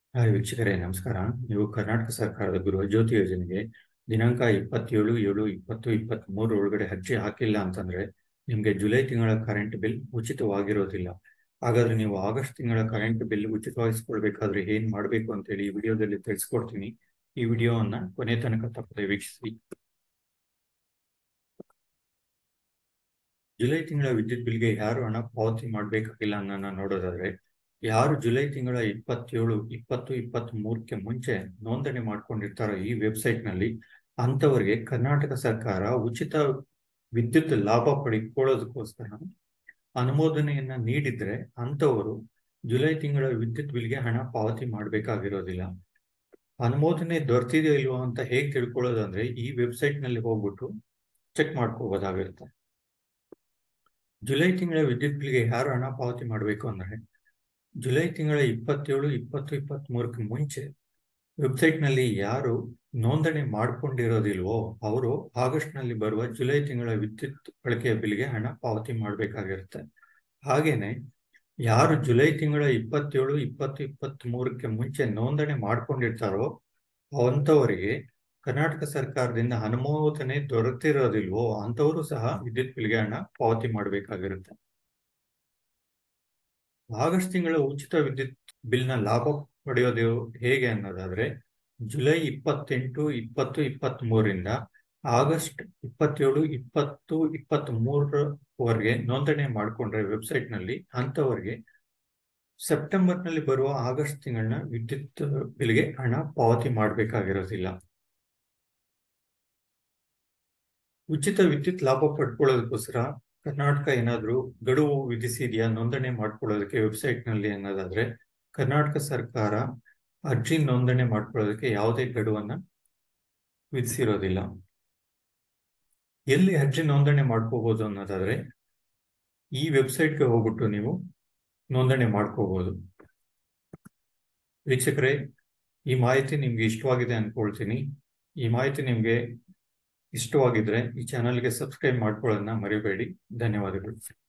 hi ವೀಕ್ಷಕರೇ ನಮಸ್ಕಾರ ನೀವು ಕರ್ನಾಟಕ ಸರ್ಕಾರದ ಗೃಹಜ್ಯೋತಿ ಯೋಜನೆಗೆ ದಿನಾಂಕ ಇಪ್ಪತ್ತೇಳು ಏಳು ಇಪ್ಪತ್ತು ಇಪ್ಪತ್ತ್ ಮೂರು ಒಳಗಡೆ ಅರ್ಜಿ ಹಾಕಿಲ್ಲ ಅಂತಂದ್ರೆ ನಿಮ್ಗೆ ಜುಲೈ ತಿಂಗಳ ಕರೆಂಟ್ ಬಿಲ್ ಉಚಿತವಾಗಿರೋದಿಲ್ಲ ಹಾಗಾದ್ರೆ ನೀವು ಆಗಸ್ಟ್ ತಿಂಗಳ ಕರೆಂಟ್ ಬಿಲ್ ಉಚಿತವಾಗಿಸ್ಕೊಳ್ಬೇಕಾದ್ರೆ ಏನ್ ಮಾಡ್ಬೇಕು ಅಂತೇಳಿ ಈ ವಿಡಿಯೋದಲ್ಲಿ ತಿಳಿಸ್ಕೊಡ್ತೀನಿ ಈ ವಿಡಿಯೋವನ್ನ ಕೊನೆ ತನಕ ತಪ್ಪದೆ ವೀಕ್ಷಿಸಿ ಜುಲೈ ತಿಂಗಳ ವಿದ್ಯುತ್ ಬಿಲ್ಗೆ ಯಾರು ಹಣ ಪಾವತಿ ಮಾಡ್ಬೇಕಾಗಿಲ್ಲ ಅನ್ನೋದನ್ನ ನೋಡೋದಾದ್ರೆ ಯಾರು ಜುಲೈ ತಿಂಗಳ ಇಪ್ಪತ್ತೇಳು ಇಪ್ಪತ್ತು ಇಪ್ಪತ್ತ್ ಮೂರಕ್ಕೆ ಮುಂಚೆ ನೋಂದಣಿ ಮಾಡ್ಕೊಂಡಿರ್ತಾರೋ ಈ ವೆಬ್ಸೈಟ್ ನಲ್ಲಿ ಅಂತವರಿಗೆ ಕರ್ನಾಟಕ ಸರ್ಕಾರ ಉಚಿತ ವಿದ್ಯುತ್ ಲಾಭ ಪಡಿಕೊಳ್ಳೋದಕ್ಕೋಸ್ಕರ ಅನುಮೋದನೆಯನ್ನ ನೀಡಿದ್ರೆ ಅಂತವರು ಜುಲೈ ತಿಂಗಳ ವಿದ್ಯುತ್ ಬಿಲ್ಗೆ ಹಣ ಪಾವತಿ ಮಾಡ್ಬೇಕಾಗಿರೋದಿಲ್ಲ ಅನುಮೋದನೆ ದೊರೆತಿದೆಯೋ ಇಲ್ವೋ ಅಂತ ಹೇಗೆ ತಿಳ್ಕೊಳ್ಳೋದಂದ್ರೆ ಈ ವೆಬ್ಸೈಟ್ ನಲ್ಲಿ ಹೋಗ್ಬಿಟ್ಟು ಚೆಕ್ ಮಾಡ್ಕೋಬೋದಾಗಿರುತ್ತೆ ಜುಲೈ ತಿಂಗಳ ವಿದ್ಯುತ್ ಬಿಲ್ಗೆ ಯಾರು ಹಣ ಪಾವತಿ ಮಾಡಬೇಕು ಅಂದ್ರೆ ಜುಲೈ ತಿಂಗಳ ಇಪ್ಪತ್ತೇಳು ಇಪ್ಪತ್ತು ಇಪ್ಪತ್ತ್ ಮೂರಕ್ಕೆ ಮುಂಚೆ ವೆಬ್ಸೈಟ್ ನಲ್ಲಿ ಯಾರು ನೋಂದಣಿ ಮಾಡ್ಕೊಂಡಿರೋದಿಲ್ವೋ ಅವರು ಆಗಸ್ಟ್ ನಲ್ಲಿ ಬರುವ ಜುಲೈ ತಿಂಗಳ ವಿದ್ಯುತ್ ಬಳಕೆಯ ಬಿಲ್ಗೆ ಹಣ ಪಾವತಿ ಮಾಡಬೇಕಾಗಿರುತ್ತೆ ಹಾಗೇನೆ ಯಾರು ಜುಲೈ ತಿಂಗಳ ಇಪ್ಪತ್ತೇಳು ಇಪ್ಪತ್ತು ಇಪ್ಪತ್ತ್ ಮೂರಕ್ಕೆ ಮುಂಚೆ ನೋಂದಣಿ ಮಾಡ್ಕೊಂಡಿರ್ತಾರೋ ಅಂತವರಿಗೆ ಕರ್ನಾಟಕ ಸರ್ಕಾರದಿಂದ ಅನುಮೋದನೆ ದೊರೆತಿರೋದಿಲ್ವೋ ಅಂತವರು ಸಹ ವಿದ್ಯುತ್ ಬಿಲ್ಗೆ ಹಣ ಪಾವತಿ ಮಾಡಬೇಕಾಗಿರುತ್ತೆ ಆಗಸ್ಟ್ ತಿಂಗಳ ಉಚಿತ ವಿದ್ಯುತ್ ಬಿಲ್ನ ಲಾಭ ಪಡೆಯೋದು ಹೇಗೆ ಅನ್ನೋದಾದ್ರೆ ಜುಲೈ ಇಪ್ಪತ್ತೆಂಟು ಇಪ್ಪತ್ತು ಇಪ್ಪತ್ತ್ ಮೂರರಿಂದ ಆಗಸ್ಟ್ ಇಪ್ಪತ್ತೇಳು ಇಪ್ಪತ್ತು ಇಪ್ಪತ್ತ್ ಮೂರವರೆಗೆ ನೋಂದಣಿ ಮಾಡಿಕೊಂಡ್ರೆ ವೆಬ್ಸೈಟ್ ನಲ್ಲಿ ಅಂತವರಿಗೆ ಸೆಪ್ಟೆಂಬರ್ ನಲ್ಲಿ ಬರುವ ಆಗಸ್ಟ್ ತಿಂಗಳನ್ನ ವಿದ್ಯುತ್ ಬಿಲ್ಗೆ ಹಣ ಪಾವತಿ ಮಾಡಬೇಕಾಗಿರೋದಿಲ್ಲ ಉಚಿತ ವಿದ್ಯುತ್ ಲಾಭ ಪಡ್ಕೊಳ್ಳೋದಕ್ಕೋಸ್ಕರ ಕರ್ನಾಟಕ ಏನಾದರೂ ಗಡುವು ವಿಧಿಸಿದೆಯಾ ನೋಂದಣಿ ಮಾಡ್ಕೊಳ್ಳೋದಕ್ಕೆ ವೆಬ್ಸೈಟ್ ನಲ್ಲಿ ಅನ್ನೋದಾದ್ರೆ ಕರ್ನಾಟಕ ಸರ್ಕಾರ ಅರ್ಜಿ ನೋಂದಣಿ ಮಾಡ್ಕೊಳ್ಳೋದಕ್ಕೆ ಯಾವುದೇ ಗಡುವನ್ನ ವಿಧಿಸಿರೋದಿಲ್ಲ ಎಲ್ಲಿ ಅರ್ಜಿ ನೋಂದಣಿ ಮಾಡ್ಕೋಬಹುದು ಅನ್ನೋದಾದ್ರೆ ಈ ವೆಬ್ಸೈಟ್ಗೆ ಹೋಗ್ಬಿಟ್ಟು ನೀವು ನೋಂದಣಿ ಮಾಡ್ಕೋಬಹುದು ವೀಕ್ಷಕರೇ ಈ ಮಾಹಿತಿ ನಿಮ್ಗೆ ಇಷ್ಟವಾಗಿದೆ ಅನ್ಕೊಳ್ತೀನಿ ಈ ಮಾಹಿತಿ ನಿಮ್ಗೆ ಇಷ್ಟವಾಗಿದ್ರೆ ಈ ಚಾನಲ್ಗೆ ಸಬ್ಸ್ಕ್ರೈಬ್ ಮಾಡ್ಕೊಳ್ಳೋದನ್ನ ಮರಿಬೇಡಿ ಧನ್ಯವಾದಗಳು